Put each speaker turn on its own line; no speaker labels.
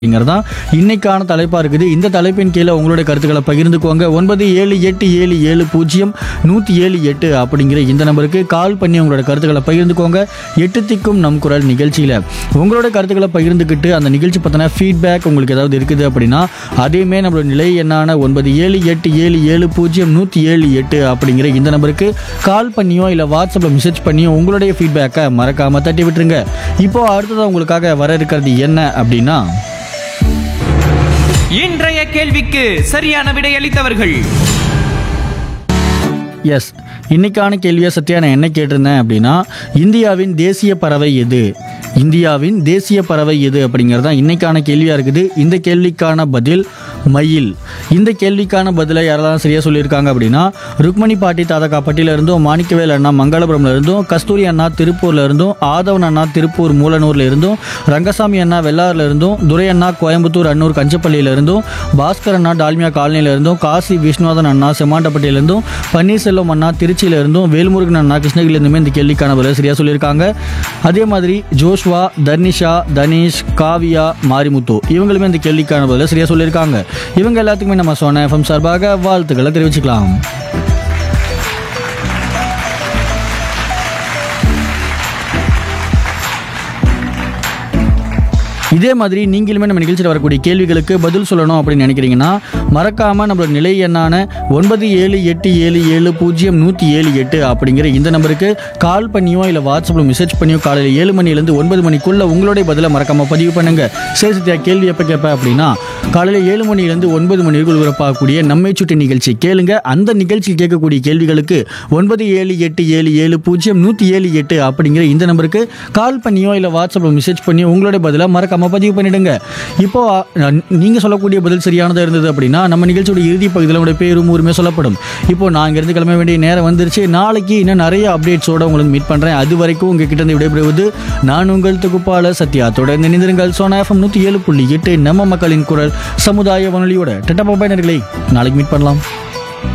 அப்படிங்கிறதா இன்னைக்கான தலைப்பாக இருக்குது இந்த தலைப்பின் கீழே உங்களுடைய கருத்துக்களை பகிர்ந்துக்கோங்க ஒன்பது ஏழு எட்டு ஏழு ஏழு பூஜ்ஜியம் நூற்றி ஏழு எட்டு அப்படிங்கிற இந்த நம்பருக்கு கால் பண்ணி உங்களோட கருத்துக்களை பகிர்ந்துக்கோங்க எட்டு திக்கும் நம் குரல் நிகழ்ச்சியில் உங்களோட கருத்துக்களை பகிர்ந்துக்கிட்டு அந்த நிகழ்ச்சி பற்றின ஃபீட்பேக் உங்களுக்கு ஏதாவது இருக்குது அப்படின்னா அதையுமே நம்மளோட நிலை எண்ணான ஒன்பது ஏழு எட்டு ஏழு ஏழு பூஜ்ஜியம் நூற்றி ஏழு எட்டு அப்படிங்கிற இந்த நம்பருக்கு கால் பண்ணியோ இல்லை வாட்ஸ்அப்பில் மெசேஜ் பண்ணியோ உங்களுடைய ஃபீட்பேக்கை மறக்காமல் தட்டி விட்டுருங்க இப்போ அடுத்ததாக உங்களுக்காக வர இருக்கிறது என்ன அப்படின்னா
இன்றைய கேள்விக்கு சரியான விடையளித்தவர்கள்
எஸ் இன்னைக்கான கேள்வியை சத்யா நான் என்ன கேட்டிருந்தேன் அப்படின்னா இந்தியாவின் தேசிய பறவை எது இந்தியாவின் தேசிய பறவை எது அப்படிங்கிறது தான் இன்னைக்கான கேள்வியாக இருக்குது இந்த கேள்விக்கான பதில் மயில் இந்த கேள்விக்கான பதிலை யாரெல்லாம் சரியாக சொல்லியிருக்காங்க அப்படின்னா ருக்மணி பாட்டி தாதகாப்பட்டியில இருந்தும் மாணிக்கவேல் அண்ணா மங்களபுரம்ல இருந்தும் கஸ்தூரி அண்ணா திருப்பூர்ல இருந்தும் ஆதவன் அண்ணா திருப்பூர் மூலனூர்ல இருந்தும் ரங்கசாமி அண்ணா வெள்ளாறுல இருந்தும் துரை அண்ணா கோயம்புத்தூர் அன்னூர் கஞ்சப்பள்ளியில இருந்தும் பாஸ்கர் அண்ணா டால்மியா காலனியில இருந்தும் காசி விஸ்வநாதன் அண்ணா செம்மாண்டப்பட்டியில இருந்தும் பன்னீர்செல்வம் அண்ணா திருச்சியில இருந்தும் வேல்முருகன் அண்ணா கிருஷ்ணகிரில இருந்துமே இந்த கேள்விக்கான பதிலை சரியா சொல்லியிருக்காங்க அதே மாதிரி ஜோஷ்வா தர்னிஷா தனீஷ் காவியா மாரிமுத்து இவங்களுமே இந்த கேள்விக்கான பதிலை சரியா சொல்லியிருக்காங்க இவங்க எல்லாத்துக்குமே நம்ம சொன்ன எஃப்எம் சார்பாக வாழ்த்துக்களை தெரிவிச்சுக்கலாம் இதே மாதிரி நீங்களுமே நம்ம நிகழ்ச்சியில் வரக்கூடிய கேள்விகளுக்கு பதில் சொல்லணும் அப்படின்னு நினைக்கிறீங்கன்னா மறக்காம நம்மளோட நிலை எண்ணான ஒன்பது ஏழு எட்டு ஏழு ஏழு பூஜ்ஜியம் நூற்றி ஏழு எட்டு அப்படிங்கிற இந்த நம்பருக்கு கால் பண்ணியோ இல்லை வாட்ஸ்அப்பில் மெசேஜ் பண்ணியோ காலையில் ஏழு மணிலேருந்து ஒன்பது மணிக்குள்ள உங்களுடைய பதிலை மறக்காம பதிவு பண்ணுங்க சரி சத்யா கேள்வி எப்போ கேட்பேன் அப்படின்னா காலையில் ஏழு மணிலேருந்து ஒன்பது மணிக்குள் ஒளிபரப்பாகக்கூடிய நம்மை சுட்டி நிகழ்ச்சி கேளுங்க அந்த நிகழ்ச்சியில் கேட்கக்கூடிய கேள்விகளுக்கு ஒன்பது ஏழு எட்டு ஏழு ஏழு பூஜ்ஜியம் நூற்றி ஏழு எட்டு அப்படிங்கிற இந்த நம்பருக்கு கால் பண்ணியோ இல்லை வாட்ஸ்அப்பில் மெசேஜ் பண்ணியோ உங்களுடைய பதிலை மறக்காம பதிவு பண்ணிடுங்க இப்போ அஹ், நீங்க சொல்லக்கூடிய பதில் சரியானதாக இருந்தது அப்படின்னா நம்ம நிகழ்ச்சியோட இறுதி பகுதியில் உங்களுடைய பேரும் ஊருமே சொல்லப்படும் இப்போ நான் இங்கிருந்து கிளம்ப வேண்டிய நேரம் வந்துருச்சு நாளைக்கு இன்னும் நிறைய அப்டேட்ஸோட உங்களுக்கு மீட் பண்றேன் அது வரைக்கும் உங்ககிட்ட இருந்து விடைபெறுவது நான் உங்கள் தொகுப்பாளர் சத்யா தொடர்ந்து இணைந்திருங்கள் சோனா எஃப்எம் நூற்றி ஏழு புள்ளி எட்டு நம்ம மக்களின் குரல் சமுதாய வானொலியோட டெட்டப்பா பயனர்களை நாளைக்கு மீட் பண்ணலாம்